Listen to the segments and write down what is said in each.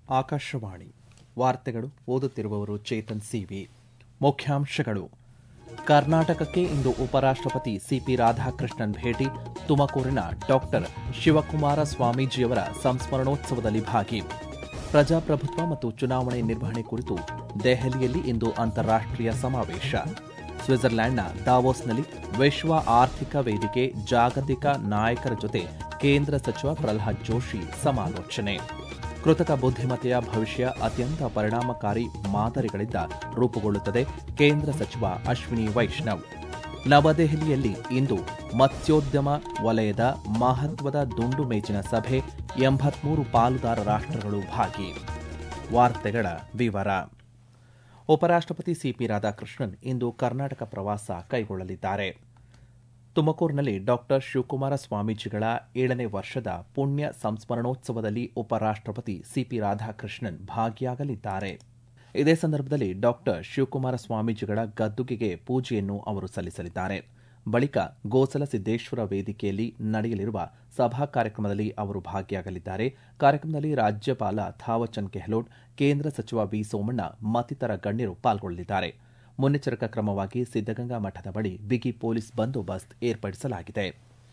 ಆಕಾಶವಾಣಿ ವಾರ್ತೆಗಳು ಓದುತ್ತಿರುವವರು ಚೇತನ್ ಸಿವಿ ಮುಖ್ಯಾಂಶಗಳು ಕರ್ನಾಟಕಕ್ಕೆ ಇಂದು ಉಪರಾಷ್ಟಪತಿ ಸಿಪಿ ರಾಧಾಕೃಷ್ಣನ್ ಭೇಟಿ ತುಮಕೂರಿನ ಡಾಕ್ಟರ್ ಶಿವಕುಮಾರ ಸ್ವಾಮೀಜಿಯವರ ಸಂಸ್ಮರಣೋತ್ಸವದಲ್ಲಿ ಭಾಗಿ ಪ್ರಜಾಪ್ರಭುತ್ವ ಮತ್ತು ಚುನಾವಣೆ ನಿರ್ವಹಣೆ ಕುರಿತು ದೆಹಲಿಯಲ್ಲಿ ಇಂದು ಅಂತಾರಾಷ್ಟೀಯ ಸಮಾವೇಶ ಸ್ವಿಟ್ಜರ್ಲ್ಯಾಂಡ್ನ ದಾವೋಸ್ನಲ್ಲಿ ವಿಶ್ವ ಆರ್ಥಿಕ ವೇದಿಕೆ ಜಾಗತಿಕ ನಾಯಕರ ಜೊತೆ ಕೇಂದ್ರ ಸಚಿವ ಪ್ರಲ್ಹಾದ್ ಜೋಶಿ ಸಮಾಲೋಚನೆ ಕೃತಕ ಬುದ್ಧಿಮತ್ತೆಯ ಭವಿಷ್ಯ ಅತ್ಯಂತ ಪರಿಣಾಮಕಾರಿ ಮಾದರಿಗಳಿಂದ ರೂಪುಗೊಳ್ಳುತ್ತದೆ ಕೇಂದ್ರ ಸಚಿವ ಅಶ್ವಿನಿ ವೈಷ್ಣವ್ ನವದೆಹಲಿಯಲ್ಲಿ ಇಂದು ಮತ್ಸ್ಯೋದ್ಯಮ ವಲಯದ ಮಹತ್ವದ ದುಂಡು ಮೇಜಿನ ಸಭೆ ಎಂಬತ್ಮೂರು ಪಾಲುದಾರ ರಾಷ್ಟ್ರಗಳು ಭಾಗಿ ವಾರ್ತೆಗಳ ವಿವರ ಉಪರಾಷ್ಟಪತಿ ಸಿಪಿ ರಾಧಾಕೃಷ್ಣನ್ ಇಂದು ಕರ್ನಾಟಕ ಪ್ರವಾಸ ಕೈಗೊಳ್ಳಲಿದ್ದಾರೆ ತುಮಕೂರಿನಲ್ಲಿ ಡಾಕ್ಟರ್ ಶಿವಕುಮಾರ ಸ್ವಾಮೀಜಿಗಳ ಏಳನೇ ವರ್ಷದ ಪುಣ್ಯ ಸಂಸ್ಮರಣೋತ್ಸವದಲ್ಲಿ ಉಪರಾಷ್ಟಪತಿ ಸಿಪಿ ರಾಧಾಕೃಷ್ಣನ್ ಭಾಗಿಯಾಗಲಿದ್ದಾರೆ ಇದೇ ಸಂದರ್ಭದಲ್ಲಿ ಡಾಕ್ಟರ್ ಶಿವಕುಮಾರ ಸ್ವಾಮೀಜಿಗಳ ಗದ್ದುಗೆಗೆ ಪೂಜೆಯನ್ನು ಅವರು ಸಲ್ಲಿಸಲಿದ್ದಾರೆ ಬಳಿಕ ಗೋಸಲ ಸಿದ್ದೇಶ್ವರ ವೇದಿಕೆಯಲ್ಲಿ ನಡೆಯಲಿರುವ ಸಭಾ ಕಾರ್ಯಕ್ರಮದಲ್ಲಿ ಅವರು ಭಾಗಿಯಾಗಲಿದ್ದಾರೆ ಕಾರ್ಯಕ್ರಮದಲ್ಲಿ ರಾಜ್ಯಪಾಲ ಥಾವರ್ಚಂದ್ ಗೆಹ್ಲೋಟ್ ಕೇಂದ್ರ ಸಚಿವ ವಿ ಸೋಮಣ್ಣ ಮತ್ತಿತರ ಗಣ್ಯರು ಪಾಲ್ಗೊಳ್ಳಲಿದ್ದಾರೆ ಮುನ್ನೆಚ್ಚರಿಕಾ ಕ್ರಮವಾಗಿ ಸಿದ್ದಗಂಗಾ ಮಠದ ಬಳಿ ಬಿಗಿ ಪೊಲೀಸ್ ಬಂದೋಬಸ್ತ್ ಏರ್ಪಡಿಸಲಾಗಿದೆ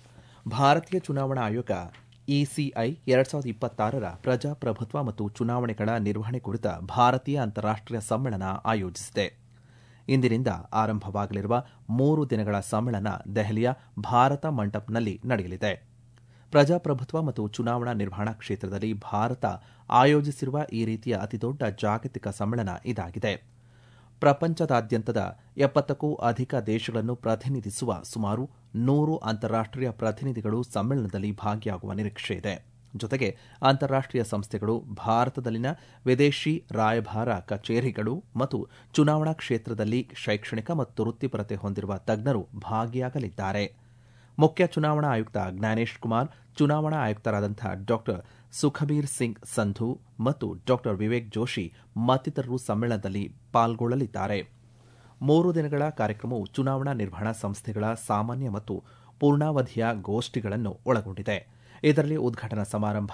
ಭಾರತೀಯ ಚುನಾವಣಾ ಆಯೋಗ ಇಸಿಐ ಎರಡ್ ಸಾವಿರದ ಇಪ್ಪತ್ತಾರರ ಪ್ರಜಾಪ್ರಭುತ್ವ ಮತ್ತು ಚುನಾವಣೆಗಳ ನಿರ್ವಹಣೆ ಕುರಿತ ಭಾರತೀಯ ಅಂತಾರಾಷ್ಟೀಯ ಸಮ್ಮೇಳನ ಆಯೋಜಿಸಿದೆ ಇಂದಿನಿಂದ ಆರಂಭವಾಗಲಿರುವ ಮೂರು ದಿನಗಳ ಸಮ್ಮೇಳನ ದೆಹಲಿಯ ಭಾರತ ಮಂಟಪ್ನಲ್ಲಿ ನಡೆಯಲಿದೆ ಪ್ರಜಾಪ್ರಭುತ್ವ ಮತ್ತು ಚುನಾವಣಾ ನಿರ್ವಹಣಾ ಕ್ಷೇತ್ರದಲ್ಲಿ ಭಾರತ ಆಯೋಜಿಸಿರುವ ಈ ರೀತಿಯ ಅತಿದೊಡ್ಡ ಜಾಗತಿಕ ಸಮ್ಮೇಳನ ಇದಾಗಿದೆ ಪ್ರಪಂಚದಾದ್ಯಂತದ ಎಪ್ಪತ್ತಕ್ಕೂ ಅಧಿಕ ದೇಶಗಳನ್ನು ಪ್ರತಿನಿಧಿಸುವ ಸುಮಾರು ನೂರು ಅಂತಾರಾಷ್ಟೀಯ ಪ್ರತಿನಿಧಿಗಳು ಸಮ್ಮೇಳನದಲ್ಲಿ ಭಾಗಿಯಾಗುವ ನಿರೀಕ್ಷೆ ಇದೆ ಜೊತೆಗೆ ಅಂತಾರಾಷ್ಟೀಯ ಸಂಸ್ಥೆಗಳು ಭಾರತದಲ್ಲಿನ ವಿದೇಶಿ ರಾಯಭಾರ ಕಚೇರಿಗಳು ಮತ್ತು ಚುನಾವಣಾ ಕ್ಷೇತ್ರದಲ್ಲಿ ಶೈಕ್ಷಣಿಕ ಮತ್ತು ವೃತ್ತಿಪರತೆ ಹೊಂದಿರುವ ತಜ್ಞರು ಭಾಗಿಯಾಗಲಿದ್ದಾರೆ ಮುಖ್ಯ ಚುನಾವಣಾ ಆಯುಕ್ತ ಜ್ಞಾನೇಶ್ ಕುಮಾರ್ ಚುನಾವಣಾ ಆಯುಕ್ತರಾದಂತಹ ಡಾಕ್ಟರ್ ಸುಖಬೀರ್ ಸಿಂಗ್ ಸಂಧು ಮತ್ತು ಡಾಕ್ಟರ್ ವಿವೇಕ್ ಜೋಶಿ ಮತ್ತಿತರರು ಸಮ್ಮೇಳನದಲ್ಲಿ ಪಾಲ್ಗೊಳ್ಳಲಿದ್ದಾರೆ ಮೂರು ದಿನಗಳ ಕಾರ್ಯಕ್ರಮವು ಚುನಾವಣಾ ನಿರ್ವಹಣಾ ಸಂಸ್ಥೆಗಳ ಸಾಮಾನ್ಯ ಮತ್ತು ಪೂರ್ಣಾವಧಿಯ ಗೋಷ್ಠಿಗಳನ್ನು ಒಳಗೊಂಡಿದೆ ಇದರಲ್ಲಿ ಉದ್ಘಾಟನಾ ಸಮಾರಂಭ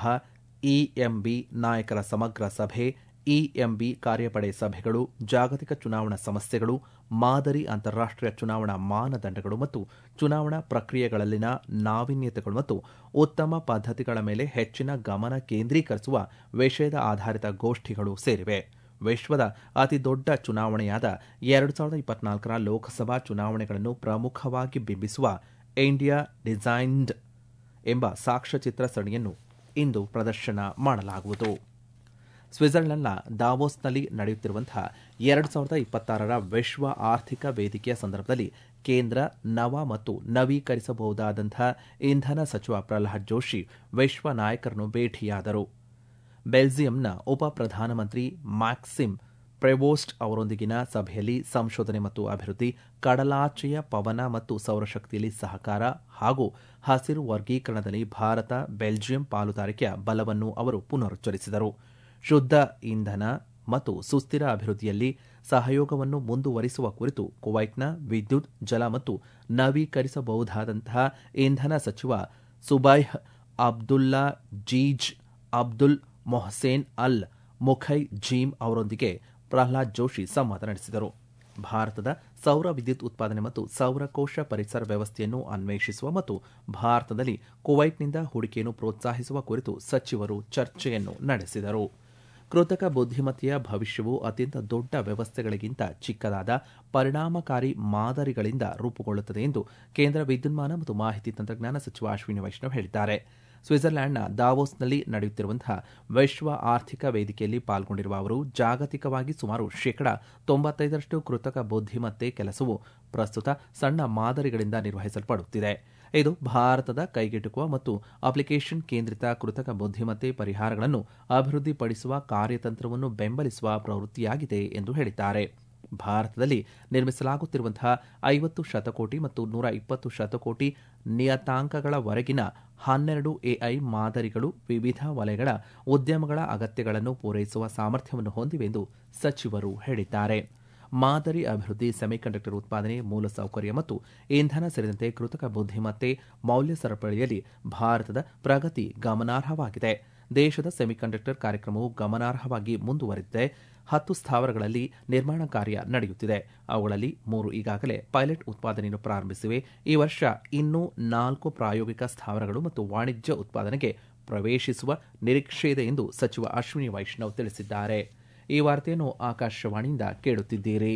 ಇಎಂಬಿ ನಾಯಕರ ಸಮಗ್ರ ಸಭೆ ಇಎಂಬಿ ಕಾರ್ಯಪಡೆ ಸಭೆಗಳು ಜಾಗತಿಕ ಚುನಾವಣಾ ಸಮಸ್ಯೆಗಳು ಮಾದರಿ ಅಂತಾರಾಷ್ಟೀಯ ಚುನಾವಣಾ ಮಾನದಂಡಗಳು ಮತ್ತು ಚುನಾವಣಾ ಪ್ರಕ್ರಿಯೆಗಳಲ್ಲಿನ ನಾವೀನ್ಯತೆಗಳು ಮತ್ತು ಉತ್ತಮ ಪದ್ಧತಿಗಳ ಮೇಲೆ ಹೆಚ್ಚಿನ ಗಮನ ಕೇಂದ್ರೀಕರಿಸುವ ವಿಷಯದ ಆಧಾರಿತ ಗೋಷ್ಠಿಗಳು ಸೇರಿವೆ ವಿಶ್ವದ ಅತಿದೊಡ್ಡ ಚುನಾವಣೆಯಾದ ಎರಡು ಸಾವಿರದ ಇಪ್ಪತ್ನಾಲ್ಕರ ಲೋಕಸಭಾ ಚುನಾವಣೆಗಳನ್ನು ಪ್ರಮುಖವಾಗಿ ಬಿಂಬಿಸುವ ಇಂಡಿಯಾ ಡಿಸೈನ್ಡ್ ಎಂಬ ಸಾಕ್ಷ್ಯಚಿತ್ರ ಸರಣಿಯನ್ನು ಇಂದು ಪ್ರದರ್ಶನ ಮಾಡಲಾಗುವುದು ಸ್ವಿಟ್ಜರ್ಲೆಂಡ್ನ ದಾವೋಸ್ನಲ್ಲಿ ನಡೆಯುತ್ತಿರುವಂತಹ ಎರಡು ಸಾವಿರದ ಇಪ್ಪತ್ತಾರರ ವಿಶ್ವ ಆರ್ಥಿಕ ವೇದಿಕೆಯ ಸಂದರ್ಭದಲ್ಲಿ ಕೇಂದ್ರ ನವ ಮತ್ತು ನವೀಕರಿಸಬಹುದಾದಂತಹ ಇಂಧನ ಸಚಿವ ಪ್ರಲ್ಹಾದ್ ಜೋಶಿ ವಿಶ್ವ ನಾಯಕರನ್ನು ಭೇಟಿಯಾದರು ಬೆಲ್ಜಿಯಂನ ಉಪ ಪ್ರಧಾನಮಂತ್ರಿ ಮ್ಯಾಕ್ಸಿಮ್ ಪ್ರೆವೋಸ್ಟ್ ಅವರೊಂದಿಗಿನ ಸಭೆಯಲ್ಲಿ ಸಂಶೋಧನೆ ಮತ್ತು ಅಭಿವೃದ್ಧಿ ಕಡಲಾಚೆಯ ಪವನ ಮತ್ತು ಸೌರಶಕ್ತಿಯಲ್ಲಿ ಸಹಕಾರ ಹಾಗೂ ಹಸಿರು ವರ್ಗೀಕರಣದಲ್ಲಿ ಭಾರತ ಬೆಲ್ಜಿಯಂ ಪಾಲುದಾರಿಕೆಯ ಬಲವನ್ನು ಅವರು ಪುನರುಚ್ಚರಿಸಿದರು ಶುದ್ಧ ಇಂಧನ ಮತ್ತು ಸುಸ್ಥಿರ ಅಭಿವೃದ್ಧಿಯಲ್ಲಿ ಸಹಯೋಗವನ್ನು ಮುಂದುವರಿಸುವ ಕುರಿತು ಕುವೈಟ್ನ ವಿದ್ಯುತ್ ಜಲ ಮತ್ತು ನವೀಕರಿಸಬಹುದಾದಂತಹ ಇಂಧನ ಸಚಿವ ಸುಬೈಹ್ ಅಬ್ದುಲ್ಲಾ ಜೀಜ್ ಅಬ್ದುಲ್ ಮೊಹಸೇನ್ ಅಲ್ ಮುಖೈ ಜೀಮ್ ಅವರೊಂದಿಗೆ ಪ್ರಹ್ಲಾದ್ ಜೋಶಿ ಸಂವಾದ ನಡೆಸಿದರು ಭಾರತದ ಸೌರ ವಿದ್ಯುತ್ ಉತ್ಪಾದನೆ ಮತ್ತು ಸೌರಕೋಶ ಪರಿಸರ ವ್ಯವಸ್ಥೆಯನ್ನು ಅನ್ವೇಷಿಸುವ ಮತ್ತು ಭಾರತದಲ್ಲಿ ಕುವೈಟ್ನಿಂದ ಹೂಡಿಕೆಯನ್ನು ಪ್ರೋತ್ಸಾಹಿಸುವ ಕುರಿತು ಸಚಿವರು ಚರ್ಚೆಯನ್ನು ನಡೆಸಿದರು ಕೃತಕ ಬುದ್ಧಿಮತ್ತೆಯ ಭವಿಷ್ಯವು ಅತ್ಯಂತ ದೊಡ್ಡ ವ್ಯವಸ್ಥೆಗಳಿಗಿಂತ ಚಿಕ್ಕದಾದ ಪರಿಣಾಮಕಾರಿ ಮಾದರಿಗಳಿಂದ ರೂಪುಗೊಳ್ಳುತ್ತದೆ ಎಂದು ಕೇಂದ್ರ ವಿದ್ಯುನ್ಮಾನ ಮತ್ತು ಮಾಹಿತಿ ತಂತ್ರಜ್ಞಾನ ಸಚಿವ ಅಶ್ವಿನಿ ವೈಷ್ಣವ್ ಹೇಳಿದ್ದಾರೆ ಸ್ವಿಟ್ಜರ್ಲ್ಯಾಂಡ್ನ ದಾವೋಸ್ನಲ್ಲಿ ನಡೆಯುತ್ತಿರುವಂತಹ ವಿಶ್ವ ಆರ್ಥಿಕ ವೇದಿಕೆಯಲ್ಲಿ ಪಾಲ್ಗೊಂಡಿರುವ ಅವರು ಜಾಗತಿಕವಾಗಿ ಸುಮಾರು ಶೇಕಡಾ ತೊಂಬತ್ತೈದರಷ್ಟು ಕೃತಕ ಬುದ್ಧಿಮತ್ತೆ ಕೆಲಸವು ಪ್ರಸ್ತುತ ಸಣ್ಣ ಮಾದರಿಗಳಿಂದ ನಿರ್ವಹಿಸಲ್ಪಡುತ್ತಿದೆ ಇದು ಭಾರತದ ಕೈಗೆಟುಕುವ ಮತ್ತು ಅಪ್ಲಿಕೇಶನ್ ಕೇಂದ್ರಿತ ಕೃತಕ ಬುದ್ಧಿಮತ್ತೆ ಪರಿಹಾರಗಳನ್ನು ಅಭಿವೃದ್ಧಿಪಡಿಸುವ ಕಾರ್ಯತಂತ್ರವನ್ನು ಬೆಂಬಲಿಸುವ ಪ್ರವೃತ್ತಿಯಾಗಿದೆ ಎಂದು ಹೇಳಿದ್ದಾರೆ ಭಾರತದಲ್ಲಿ ನಿರ್ಮಿಸಲಾಗುತ್ತಿರುವಂತಹ ಐವತ್ತು ಶತಕೋಟಿ ಮತ್ತು ನೂರ ಇಪ್ಪತ್ತು ಶತಕೋಟಿ ನಿಯತಾಂಕಗಳವರೆಗಿನ ಹನ್ನೆರಡು ಎಐ ಮಾದರಿಗಳು ವಿವಿಧ ವಲಯಗಳ ಉದ್ಯಮಗಳ ಅಗತ್ಯಗಳನ್ನು ಪೂರೈಸುವ ಸಾಮರ್ಥ್ಯವನ್ನು ಹೊಂದಿವೆ ಎಂದು ಸಚಿವರು ಹೇಳಿದ್ದಾರೆ ಮಾದರಿ ಅಭಿವೃದ್ಧಿ ಸೆಮಿಕಂಡಕ್ಟರ್ ಉತ್ಪಾದನೆ ಮೂಲಸೌಕರ್ಯ ಮತ್ತು ಇಂಧನ ಸೇರಿದಂತೆ ಕೃತಕ ಬುದ್ಧಿಮತ್ತೆ ಮೌಲ್ಯ ಸರಪಳಿಯಲ್ಲಿ ಭಾರತದ ಪ್ರಗತಿ ಗಮನಾರ್ಹವಾಗಿದೆ ದೇಶದ ಸೆಮಿಕಂಡಕ್ಟರ್ ಕಾರ್ಯಕ್ರಮವು ಗಮನಾರ್ಹವಾಗಿ ಮುಂದುವರೆದಿದೆ ಹತ್ತು ಸ್ಥಾವರಗಳಲ್ಲಿ ನಿರ್ಮಾಣ ಕಾರ್ಯ ನಡೆಯುತ್ತಿದೆ ಅವುಗಳಲ್ಲಿ ಮೂರು ಈಗಾಗಲೇ ಪೈಲಟ್ ಉತ್ಪಾದನೆಯನ್ನು ಪ್ರಾರಂಭಿಸಿವೆ ಈ ವರ್ಷ ಇನ್ನೂ ನಾಲ್ಕು ಪ್ರಾಯೋಗಿಕ ಸ್ಥಾವರಗಳು ಮತ್ತು ವಾಣಿಜ್ಯ ಉತ್ಪಾದನೆಗೆ ಪ್ರವೇಶಿಸುವ ನಿರೀಕ್ಷೆಯಿದೆ ಎಂದು ಸಚಿವ ಅಶ್ವಿನಿ ವೈಷ್ಣವ್ ತಿಳಿಸಿದ್ದಾರೆ ಈ ವಾರ್ತೆಯನ್ನು ಆಕಾಶವಾಣಿಯಿಂದ ಕೇಳುತ್ತಿದ್ದೀರಿ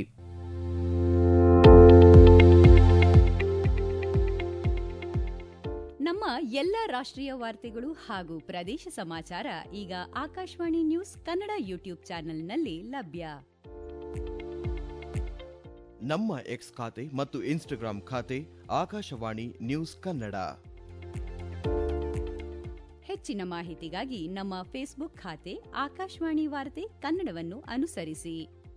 ನಮ್ಮ ಎಲ್ಲ ರಾಷ್ಟ್ರೀಯ ವಾರ್ತೆಗಳು ಹಾಗೂ ಪ್ರದೇಶ ಸಮಾಚಾರ ಈಗ ಆಕಾಶವಾಣಿ ನ್ಯೂಸ್ ಕನ್ನಡ ಯೂಟ್ಯೂಬ್ ಚಾನೆಲ್ನಲ್ಲಿ ಲಭ್ಯ ನಮ್ಮ ಎಕ್ಸ್ ಖಾತೆ ಮತ್ತು ಇನ್ಸ್ಟಾಗ್ರಾಂ ಖಾತೆ ಆಕಾಶವಾಣಿ ನ್ಯೂಸ್ ಕನ್ನಡ ಹೆಚ್ಚಿನ ಮಾಹಿತಿಗಾಗಿ ನಮ್ಮ ಫೇಸ್ಬುಕ್ ಖಾತೆ ಆಕಾಶವಾಣಿ ವಾರ್ತೆ ಕನ್ನಡವನ್ನು ಅನುಸರಿಸಿ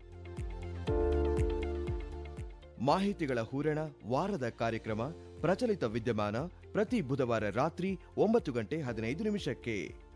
ಮಾಹಿತಿಗಳ ಹೂರಣ ವಾರದ ಕಾರ್ಯಕ್ರಮ ಪ್ರಚಲಿತ ವಿದ್ಯಮಾನ ಪ್ರತಿ ಬುಧವಾರ ರಾತ್ರಿ ಒಂಬತ್ತು ಗಂಟೆ ಹದಿನೈದು ನಿಮಿಷಕ್ಕೆ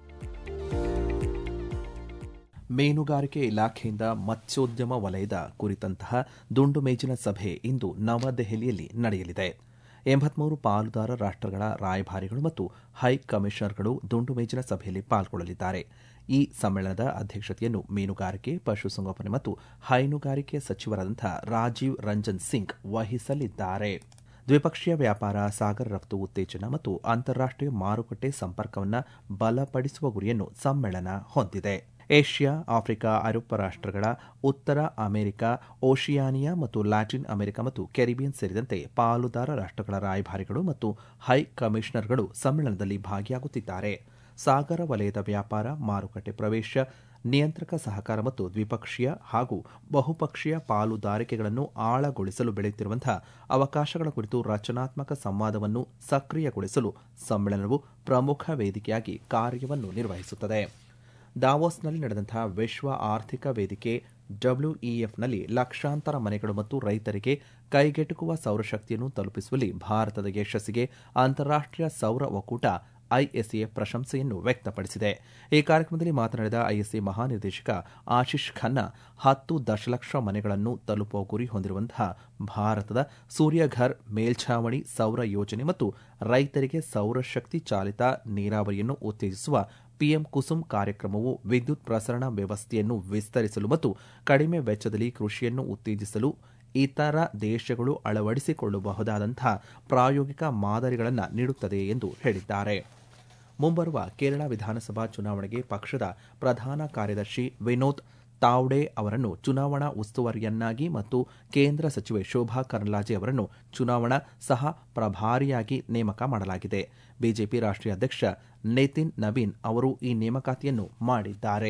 ಮೀನುಗಾರಿಕೆ ಇಲಾಖೆಯಿಂದ ಮತ್ಸ್ಯೋದ್ಯಮ ವಲಯದ ಕುರಿತಂತಹ ದುಂಡು ಮೇಜಿನ ಸಭೆ ಇಂದು ನವದೆಹಲಿಯಲ್ಲಿ ನಡೆಯಲಿದೆ ಎಂಬತ್ಮೂರು ಪಾಲುದಾರ ರಾಷ್ಟಗಳ ರಾಯಭಾರಿಗಳು ಮತ್ತು ಹೈ ಕಮಿಷನರ್ಗಳು ದುಂಡು ಮೇಜಿನ ಸಭೆಯಲ್ಲಿ ಪಾಲ್ಗೊಳ್ಳಲಿದ್ದಾರೆ ಈ ಸಮ್ಮೇಳನದ ಅಧ್ಯಕ್ಷತೆಯನ್ನು ಮೀನುಗಾರಿಕೆ ಪಶುಸಂಗೋಪನೆ ಮತ್ತು ಹೈನುಗಾರಿಕೆ ಸಚಿವರಾದಂಥ ರಾಜೀವ್ ರಂಜನ್ ಸಿಂಗ್ ವಹಿಸಲಿದ್ದಾರೆ ದ್ವಿಪಕ್ಷೀಯ ವ್ಯಾಪಾರ ಸಾಗರ ರಫ್ತು ಉತ್ತೇಜನ ಮತ್ತು ಅಂತಾರಾಷ್ಟೀಯ ಮಾರುಕಟ್ಟೆ ಸಂಪರ್ಕವನ್ನು ಬಲಪಡಿಸುವ ಗುರಿಯನ್ನು ಸಮ್ಮೇಳನ ಹೊಂದಿದೆ ಏಷ್ಯಾ ಆಫ್ರಿಕಾ ಐರೋಪ್ಯ ರಾಷ್ಟಗಳ ಉತ್ತರ ಅಮೆರಿಕ ಓಷಿಯಾನಿಯಾ ಮತ್ತು ಲ್ಯಾಟಿನ್ ಅಮೆರಿಕ ಮತ್ತು ಕೆರಿಬಿಯನ್ ಸೇರಿದಂತೆ ಪಾಲುದಾರ ರಾಷ್ಟಗಳ ರಾಯಭಾರಿಗಳು ಮತ್ತು ಹೈ ಕಮಿಷನರ್ಗಳು ಸಮ್ಮೇಳನದಲ್ಲಿ ಭಾಗಿಯಾಗುತ್ತಿದ್ದಾರೆ ಸಾಗರ ವಲಯದ ವ್ಯಾಪಾರ ಮಾರುಕಟ್ಟೆ ಪ್ರವೇಶ ನಿಯಂತ್ರಕ ಸಹಕಾರ ಮತ್ತು ದ್ವಿಪಕ್ಷೀಯ ಹಾಗೂ ಬಹುಪಕ್ಷೀಯ ಪಾಲುದಾರಿಕೆಗಳನ್ನು ಆಳಗೊಳಿಸಲು ಬೆಳೆಯುತ್ತಿರುವಂತಹ ಅವಕಾಶಗಳ ಕುರಿತು ರಚನಾತ್ಮಕ ಸಂವಾದವನ್ನು ಸಕ್ರಿಯಗೊಳಿಸಲು ಸಮ್ಮೇಳನವು ಪ್ರಮುಖ ವೇದಿಕೆಯಾಗಿ ಕಾರ್ಯವನ್ನು ನಿರ್ವಹಿಸುತ್ತದೆ ದಾವೋಸ್ನಲ್ಲಿ ನಡೆದಂತಹ ವಿಶ್ವ ಆರ್ಥಿಕ ವೇದಿಕೆ ಡಬ್ಲ್ಯೂಇಎಫ್ನಲ್ಲಿ ಲಕ್ಷಾಂತರ ಮನೆಗಳು ಮತ್ತು ರೈತರಿಗೆ ಕೈಗೆಟುಕುವ ಸೌರಶಕ್ತಿಯನ್ನು ತಲುಪಿಸುವಲ್ಲಿ ಭಾರತದ ಯಶಸ್ಸಿಗೆ ಅಂತಾರಾಷ್ಟೀಯ ಸೌರ ಒಕ್ಕೂಟ ಐಎಸ್ಎ ಪ್ರಶಂಸೆಯನ್ನು ವ್ಯಕ್ತಪಡಿಸಿದೆ ಈ ಕಾರ್ಯಕ್ರಮದಲ್ಲಿ ಮಾತನಾಡಿದ ಐಎಸ್ಎ ಮಹಾನಿರ್ದೇಶಕ ಆಶಿಶ್ ಖನ್ನಾ ಹತ್ತು ದಶಲಕ್ಷ ಮನೆಗಳನ್ನು ತಲುಪುವ ಗುರಿ ಹೊಂದಿರುವಂತಹ ಭಾರತದ ಸೂರ್ಯಘರ್ ಮೇಲ್ಛಾವಣಿ ಸೌರ ಯೋಜನೆ ಮತ್ತು ರೈತರಿಗೆ ಸೌರಶಕ್ತಿ ಚಾಲಿತ ನೀರಾವರಿಯನ್ನು ಉತ್ತೇಜಿಸುವ ಪಿಎಂ ಕುಸುಮ್ ಕಾರ್ಯಕ್ರಮವು ವಿದ್ಯುತ್ ಪ್ರಸರಣ ವ್ಯವಸ್ಥೆಯನ್ನು ವಿಸ್ತರಿಸಲು ಮತ್ತು ಕಡಿಮೆ ವೆಚ್ಚದಲ್ಲಿ ಕೃಷಿಯನ್ನು ಉತ್ತೇಜಿಸಲು ಇತರ ದೇಶಗಳು ಅಳವಡಿಸಿಕೊಳ್ಳಬಹುದಾದಂತಹ ಪ್ರಾಯೋಗಿಕ ಮಾದರಿಗಳನ್ನು ನೀಡುತ್ತದೆ ಎಂದು ಹೇಳಿದ್ದಾರೆ ಮುಂಬರುವ ಕೇರಳ ವಿಧಾನಸಭಾ ಚುನಾವಣೆಗೆ ಪಕ್ಷದ ಪ್ರಧಾನ ಕಾರ್ಯದರ್ಶಿ ವಿನೋದ್ ತಾವ್ಡೆ ಅವರನ್ನು ಚುನಾವಣಾ ಉಸ್ತುವಾರಿಯನ್ನಾಗಿ ಮತ್ತು ಕೇಂದ್ರ ಸಚಿವೆ ಶೋಭಾ ಕರಂದ್ಲಾಜೆ ಅವರನ್ನು ಚುನಾವಣಾ ಸಹ ಪ್ರಭಾರಿಯಾಗಿ ನೇಮಕ ಮಾಡಲಾಗಿದೆ ಬಿಜೆಪಿ ರಾಷ್ಟ್ರೀಯ ಅಧ್ಯಕ್ಷ ನಿತಿನ್ ನವೀನ್ ಅವರು ಈ ನೇಮಕಾತಿಯನ್ನು ಮಾಡಿದ್ದಾರೆ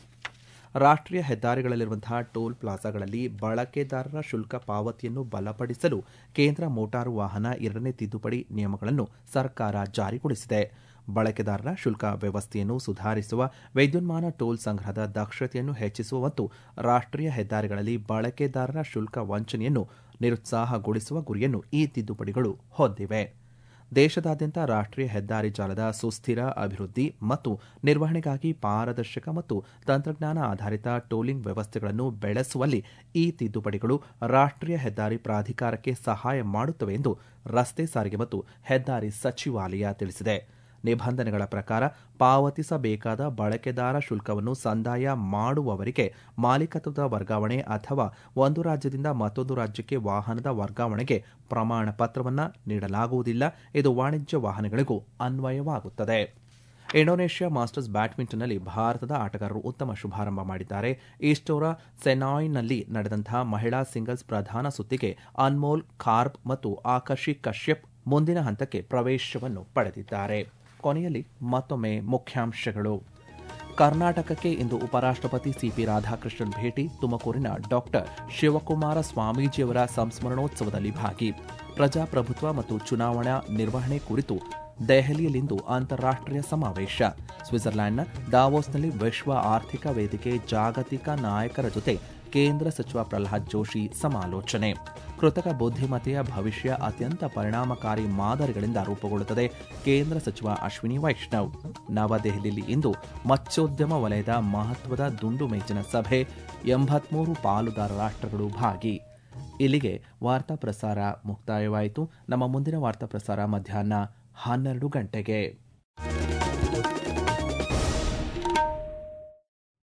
ರಾಷ್ಟ್ರೀಯ ಹೆದ್ದಾರಿಗಳಲ್ಲಿರುವಂತಹ ಟೋಲ್ ಪ್ಲಾಜಾಗಳಲ್ಲಿ ಬಳಕೆದಾರರ ಶುಲ್ಕ ಪಾವತಿಯನ್ನು ಬಲಪಡಿಸಲು ಕೇಂದ್ರ ಮೋಟಾರು ವಾಹನ ಎರಡನೇ ತಿದ್ದುಪಡಿ ನಿಯಮಗಳನ್ನು ಸರ್ಕಾರ ಜಾರಿಗೊಳಿಸಿದೆ ಬಳಕೆದಾರರ ಶುಲ್ಕ ವ್ಯವಸ್ಥೆಯನ್ನು ಸುಧಾರಿಸುವ ವಿದ್ಯುನ್ಮಾನ ಟೋಲ್ ಸಂಗ್ರಹದ ದಕ್ಷತೆಯನ್ನು ಹೆಚ್ಚಿಸುವ ಮತ್ತು ರಾಷ್ಟ್ರೀಯ ಹೆದ್ದಾರಿಗಳಲ್ಲಿ ಬಳಕೆದಾರರ ಶುಲ್ಕ ವಂಚನೆಯನ್ನು ನಿರುತ್ಸಾಹಗೊಳಿಸುವ ಗುರಿಯನ್ನು ಈ ತಿದ್ದುಪಡಿಗಳು ಹೊಂದಿವೆ ದೇಶದಾದ್ಯಂತ ರಾಷ್ಟ್ರೀಯ ಹೆದ್ದಾರಿ ಜಾಲದ ಸುಸ್ಥಿರ ಅಭಿವೃದ್ಧಿ ಮತ್ತು ನಿರ್ವಹಣೆಗಾಗಿ ಪಾರದರ್ಶಕ ಮತ್ತು ತಂತ್ರಜ್ಞಾನ ಆಧಾರಿತ ಟೋಲಿಂಗ್ ವ್ಯವಸ್ಥೆಗಳನ್ನು ಬೆಳೆಸುವಲ್ಲಿ ಈ ತಿದ್ದುಪಡಿಗಳು ರಾಷ್ಟ್ರೀಯ ಹೆದ್ದಾರಿ ಪ್ರಾಧಿಕಾರಕ್ಕೆ ಸಹಾಯ ಮಾಡುತ್ತವೆ ಎಂದು ರಸ್ತೆ ಸಾರಿಗೆ ಮತ್ತು ಹೆದ್ದಾರಿ ಸಚಿವಾಲಯ ತಿಳಿಸಿದೆ ನಿಬಂಧನೆಗಳ ಪ್ರಕಾರ ಪಾವತಿಸಬೇಕಾದ ಬಳಕೆದಾರ ಶುಲ್ಕವನ್ನು ಸಂದಾಯ ಮಾಡುವವರಿಗೆ ಮಾಲೀಕತ್ವದ ವರ್ಗಾವಣೆ ಅಥವಾ ಒಂದು ರಾಜ್ಯದಿಂದ ಮತ್ತೊಂದು ರಾಜ್ಯಕ್ಕೆ ವಾಹನದ ವರ್ಗಾವಣೆಗೆ ಪ್ರಮಾಣ ಪತ್ರವನ್ನು ನೀಡಲಾಗುವುದಿಲ್ಲ ಇದು ವಾಣಿಜ್ಯ ವಾಹನಗಳಿಗೂ ಅನ್ವಯವಾಗುತ್ತದೆ ಇಂಡೋನೇಷ್ಯಾ ಮಾಸ್ಟರ್ಸ್ ಬ್ಯಾಡ್ಮಿಂಟನ್ನಲ್ಲಿ ಭಾರತದ ಆಟಗಾರರು ಉತ್ತಮ ಶುಭಾರಂಭ ಮಾಡಿದ್ದಾರೆ ಈಸ್ಟೋರಾ ಸೆನಾಯ್ನಲ್ಲಿ ನಡೆದಂತಹ ಮಹಿಳಾ ಸಿಂಗಲ್ಸ್ ಪ್ರಧಾನ ಸುತ್ತಿಗೆ ಅನ್ಮೋಲ್ ಖಾರ್ಬ್ ಮತ್ತು ಆಕರ್ಷಿ ಕಶ್ಯಪ್ ಮುಂದಿನ ಹಂತಕ್ಕೆ ಪ್ರವೇಶವನ್ನು ಪಡೆದಿದ್ದಾರೆ ಕೊನೆಯಲ್ಲಿ ಮತ್ತೊಮ್ಮೆ ಮುಖ್ಯಾಂಶಗಳು ಕರ್ನಾಟಕಕ್ಕೆ ಇಂದು ಉಪರಾಷ್ಟಪತಿ ಸಿಪಿ ರಾಧಾಕೃಷ್ಣನ್ ಭೇಟಿ ತುಮಕೂರಿನ ಡಾಕ್ಟರ್ ಶಿವಕುಮಾರ ಸ್ವಾಮೀಜಿಯವರ ಸಂಸ್ಮರಣೋತ್ಸವದಲ್ಲಿ ಭಾಗಿ ಪ್ರಜಾಪ್ರಭುತ್ವ ಮತ್ತು ಚುನಾವಣಾ ನಿರ್ವಹಣೆ ಕುರಿತು ದೆಹಲಿಯಲ್ಲಿಂದು ಅಂತಾರಾಷ್ಟೀಯ ಸಮಾವೇಶ ಸ್ವಿಟ್ಜರ್ಲ್ಯಾಂಡ್ನ ದಾವೋಸ್ನಲ್ಲಿ ವಿಶ್ವ ಆರ್ಥಿಕ ವೇದಿಕೆ ಜಾಗತಿಕ ನಾಯಕರ ಜೊತೆ ಕೇಂದ್ರ ಸಚಿವ ಪ್ರಹ್ಲಾದ್ ಜೋಶಿ ಸಮಾಲೋಚನೆ ಕೃತಕ ಬುದ್ಧಿಮತ್ತೆಯ ಭವಿಷ್ಯ ಅತ್ಯಂತ ಪರಿಣಾಮಕಾರಿ ಮಾದರಿಗಳಿಂದ ರೂಪುಗೊಳ್ಳುತ್ತದೆ ಕೇಂದ್ರ ಸಚಿವ ಅಶ್ವಿನಿ ವೈಷ್ಣವ್ ನವದೆಹಲಿಯಲ್ಲಿ ಇಂದು ಮತ್ಸ್ಯೋದ್ಯಮ ವಲಯದ ಮಹತ್ವದ ದುಂಡು ಮೇಜಿನ ಸಭೆ ಎಂಬತ್ಮೂರು ಪಾಲುದಾರ ರಾಷ್ಟ್ರಗಳು ಭಾಗಿ ಇಲ್ಲಿಗೆ ವಾರ್ತಾ ಪ್ರಸಾರ ಮುಕ್ತಾಯವಾಯಿತು ನಮ್ಮ ಮುಂದಿನ ವಾರ್ತಾ ಪ್ರಸಾರ ಮಧ್ಯಾಹ್ನ ಹನ್ನೆರಡು ಗಂಟೆಗೆ